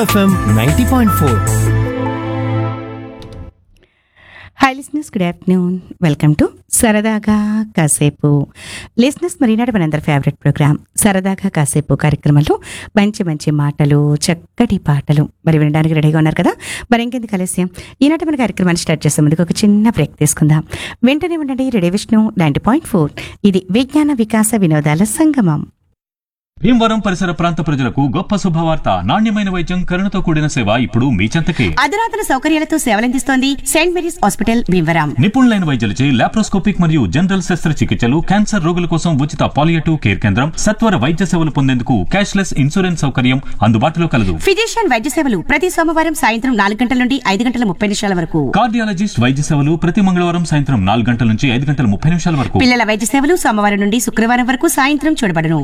FM ninety point four hi listeners good afternoon welcome to సరదాగా కాసేపు లిస్నెస్ మరీనాటి మనందరి favourite programme సరదాగా కాసేపు కార్యక్రమంలో మంచి మంచి మాటలు చక్కటి పాటలు మరి వినడానికి రెడీగా ఉన్నారు కదా మరి ఇంకెందుకు ఆలస్యం ఈనాటి మన కార్యక్రమాన్ని స్టార్ట్ చేసే ముందుకు ఒక చిన్న బ్రేక్ తీసుకుందాం వెంటనే ఉండండి ready Vishnu ninety point four ఇది విజ్ఞాన వికాస వినోదాల సంగమం భీమవరం పరిసర ప్రాంత ప్రజలకు గొప్ప శుభవార్త నాణ్యమైన వైద్యం కరుణతో కూడిన సేవ ఇప్పుడు మీ చెంతకే అధునాతన సౌకర్యాలతో సేవలందిస్తోంది సెయింట్ మేరీస్ హాస్పిటల్ భీమవరం నిపుణులైన వైద్యులచే లాప్రోస్కోపిక్ మరియు జనరల్ శస్త్రచికిత్సలు క్యాన్సర్ రోగుల కోసం ఉచిత పాలియేటివ్ కేర్ కేంద్రం సత్వర వైద్య సేవలు పొందేందుకు క్యాష్లెస్ ఇన్సూరెన్స్ సౌకర్యం అందుబాటులో కలదు ఫిజిషియన్ వైద్య సేవలు ప్రతి సోమవారం సాయంత్రం నాలుగు గంటల నుండి ఐదు గంటల ముప్పై నిమిషాల వరకు కార్డియాలజిస్ట్ వైద్య సేవలు ప్రతి మంగళవారం సాయంత్రం నాలుగు గంటల నుంచి ఐదు గంటల ముప్పై నిమిషాల వరకు పిల్లల వైద్య సేవలు సోమవారం నుండి శుక్రవారం వరకు సాయంత్రం చూడబడను